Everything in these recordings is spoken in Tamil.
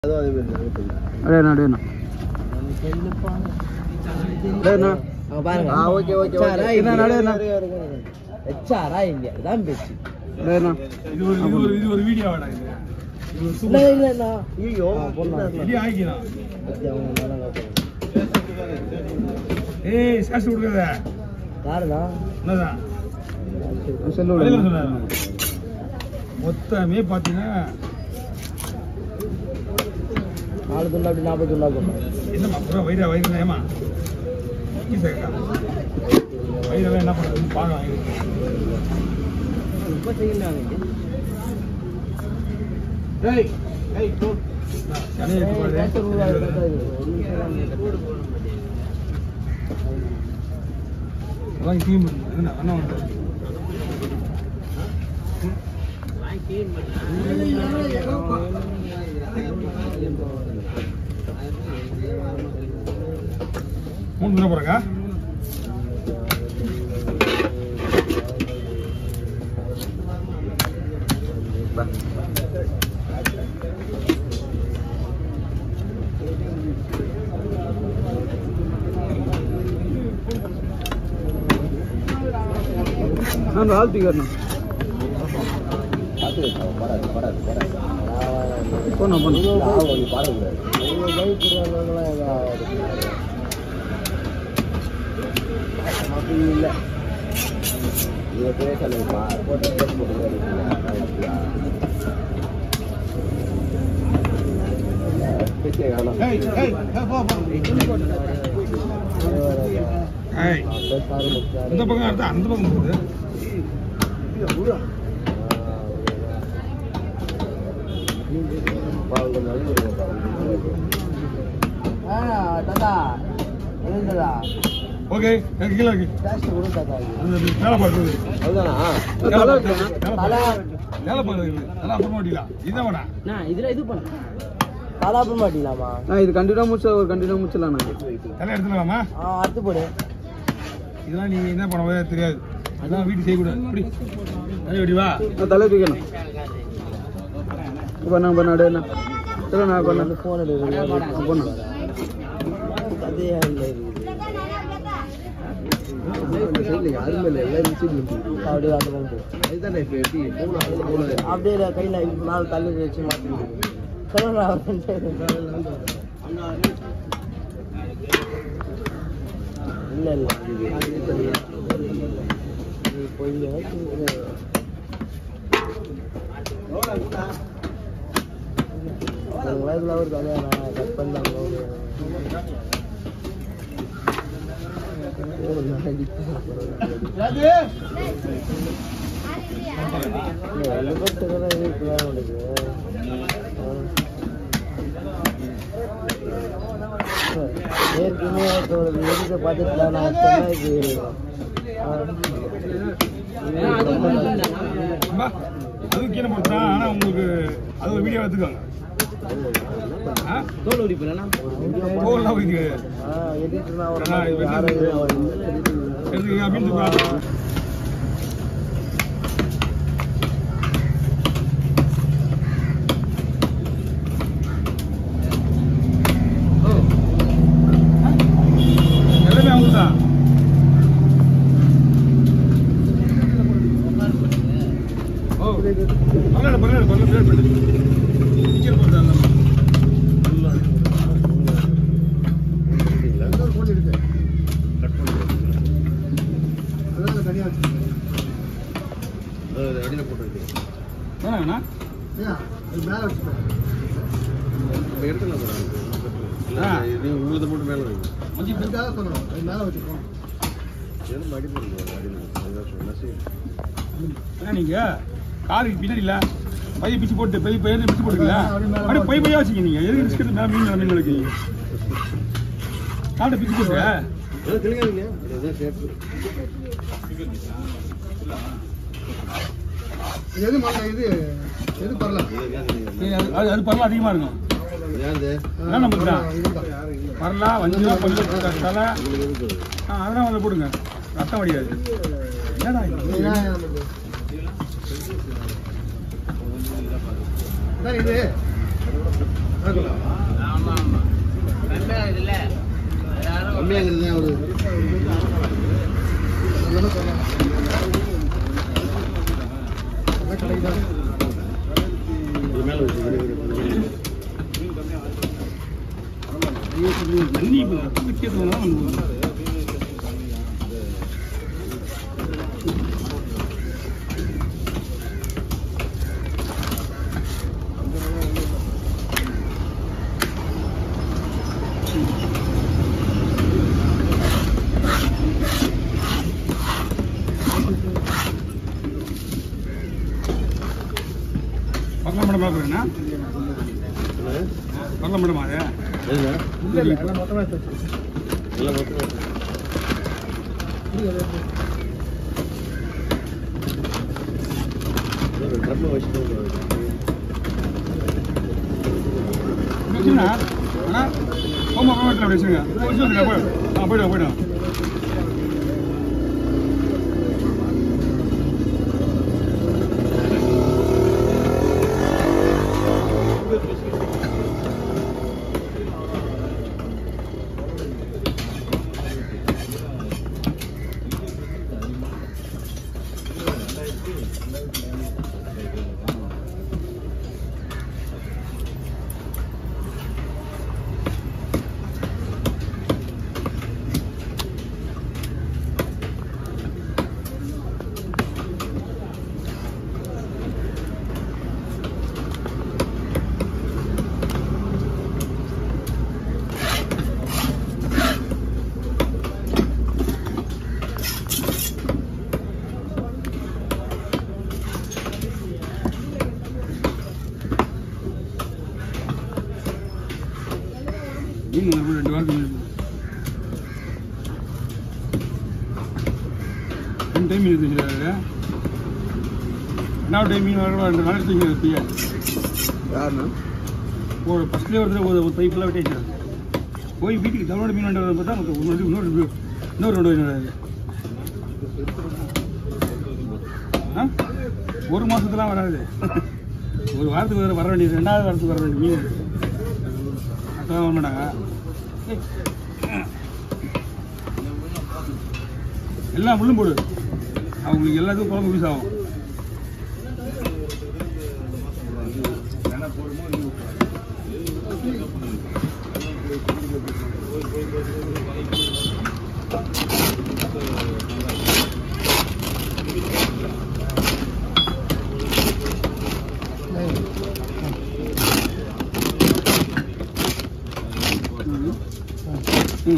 அடேண்ணா அடேண்ணா அடேண்ணா பாருங்க ஆ, ஓகே, ஓகே, ஓகே. எச்சாரா என்ன, இங்க? நடு, என்ன? எச்சாரா இங்க இதான் பேச்சு அடேண்ணா இது ஒரு இது ஒரு இது ஒரு வீடியோ வேடா இது இது ஒரு இல்ல சூப்பர் இல்லண்ணா ஐயோ ரெடி ஆகிக்கலாம் அது அவங்க மேல பார்க்கணும். ஏய் சாஸ் கொடுக்காத யாருண்ணா என்னதான் சொல்லு வெளியில விடுங்க. சொல்லாத. மொத்தமே பார்த்தீங்கன்னா நாலு துண்டா அப்படி நாற்பது துண்டா போட்டோம் என்னம்மா பூரா வயிறா வயிறு ஏமா வயிறெல்லாம் என்ன பண்ணுறதுன்னு பார்க்கலாம் இப்போ செய்யணும் சனையை எடுத்து பாரு. அதான் டீம் என்ன அண்ணா வந்து மூணு தடவை போறக்கா நான் ஆள் தூக்கிறேண்ணா போண்ணா போண்ணா அப்படி இல்லை இதை பேசலைப்பா போட்டு போட்டு போட்டு ஏய் ஏய் போ போ ஏய் இந்த பக்கம் அடுத்து அந்த பக்கம் போகுது தாத்தா எழுந்ததா ஓகே எனக்கு கீழே இருக்கு ஜாஸ்தி கொடு தாத்தா அந்த மேலே பார்க்குது அதுதானா தலை வைக்கிறேன். தலை மேலே பார்க்குது அதெல்லாம் அப்புறம் மாட்டிக்கலாம் இதுதான் வேணா நான் இதுல இது பண்ண தலை அப்புறம் மாட்டிக்கலாமா நான் இது கண்டினியூ முடிச்சா ஒரு கண்டினியூ முடிச்சிடலாண்ணா தலை எடுத்துக்கலாமா ஆ அடுத்து போடு இதெல்லாம் நீங்க என்ன பண்ண போதே தெரியாது அதான் வீட்டு செய்யக்கூடாது இப்படி தலை வெடி வா நான் தலை தூக்கணும் பண்ணா பண்ண அடேண்ணா சரி நான் பண்ண ஃபோன் எடுக்க போண்ணா அதே இல்லை இருக்குது இந்த சைடில் யாருமே இல்லை எல்லாரும் சைடில் அப்படியே அந்த பக்கம் போ. அதுதான் இப்போ எப்படி போன அப்படியே இதை கையில நாலு தள்ளி வச்சு மாட்டி சொல்லுடா இல்ல இல்ல நீ போய் இதுல ஒரு கதை நான் கட் பண்ணாங்க ரெண்டு பேர்த்துக்கு தான் இருக்குதான் உனக்கு ஏற்கனவே ஒருத்தவங்க எதுக்கு பார்த்துட்டு நான் சொன்னதுக்கு அம்பா, அது கீழே போட்டுதான் ஆனா உங்களுக்கு அது ஒரு வீடியோ எடுத்துக்கோங்க ஆ? தோல் உரிப்புலண்ணா கோவம்லாம் உங்களுக்கு எடிட்டர்னா ஒரு ஆ, இது யாரு எடுத்துக்கங்க அப்படின்னு பாருங்க எல்லாமே அவங்க தான் ஓ பரவாயில்ல பரவாயில்ல பரவாயில்ல பரவாயில்ல டிக்கெட் போட்டாங்க வேணா வேணா ஆ. மஞ்சி ஏன்னா நீங்க காருக்கு பின்னாடி இல்ல பைய பிச்சு போட்டு பை பையன் பிச்சு போட்டுக்கல அப்படியே பை பையா வச்சுக்க நீங்க எதுக்கு பிஸ்கட் மேல மீன் மீன் வைக்கிறீங்க காட்டை பிச்சு போட்டு எது மாட்டா இது எது பரல ஏய், அது- அது அது பரவாயில்ல அதிகமா இருக்கும் அதான் நமக்கு தான் பரலா வஞ்சம் பல்லு தலை ஆ அதெல்லாம் வந்து போடுங்க ரத்தம் வடியாது என்னடா இது? இது கம்மியாகிறது தான் ஒரு தண்ணி இப்போ முக்கியத்துவம் தான் நமக்கு பக்கம் மேடம் பார்க்குறேன்னா பக்கம் மேடம் அது வச்சுருண்ணா அண்ணா போமா போமா வீட்டில் அப்படி வச்சுருங்க வச்சு வந்துடுங்க போய் ஆ போய்டுவோம் போய்டுவோம் மீன் ஒரு ரெண்டு வாரத்துக்கு மீன் ரெண்டு டைம் மீன் எடுத்து வச்சுருக்காரு என்ன டைம் மீன் வர ரெண்டு நாள் எடுத்து வைங்க பையன் யாருண்ணா ஒரு ஃபஸ்ட்லேயே ஒரு தடவை ஒரு ஒரு பைப் ஃபுல்லாக வெட்டி வச்சிருக்காங்க போய் வீட்டுக்கு தமிழோட மீன் வாங்கிட்டு பார்த்தா மொத்தம் இன்னொரு இன்னொரு ரெண்டு- இன்னொரு ரெண்டு வச்சுருக்காரு ஆ ஒரு மாதத்துலாம் வராது ஒரு வாரத்துக்கு வர வர வேண்டியது ரெண்டாவது வாரத்துக்கு வர வேண்டிய மீன் அதான் வர மாட்டாங்க ஏய். எல்லாம் முள்ளும் போடு அவங்களுக்கு எல்லாத்துக்கும் குழம்பு யூஸ் ஆகும் ம்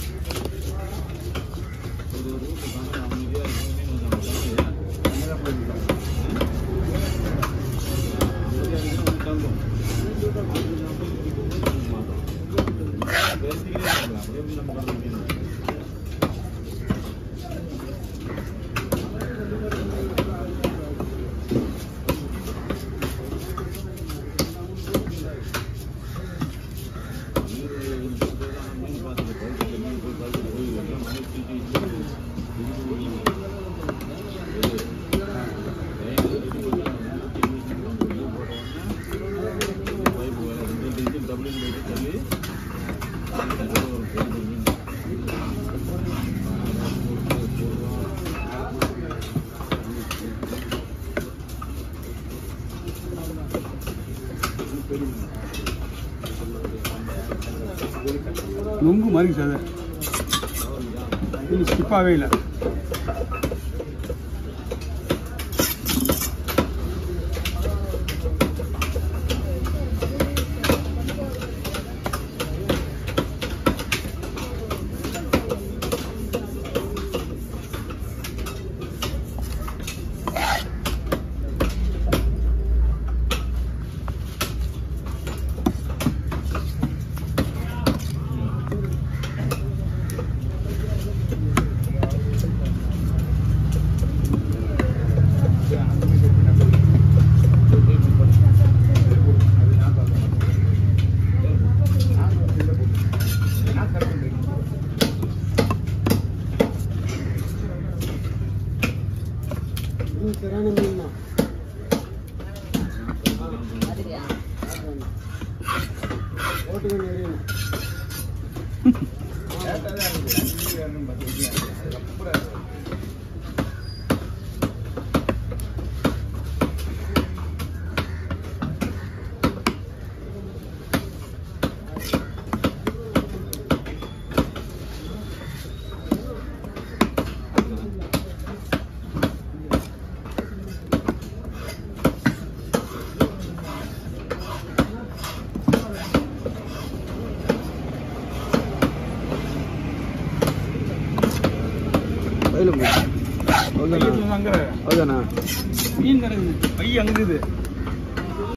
நொங்கு மாதிரி சார் இது ஸ்கிப்பாகவே இல்லை பையில போடு. அவ்வளோதானா அங்க அவ்வளோதானா மீன் கிடக்குது பை அங்க இருக்குது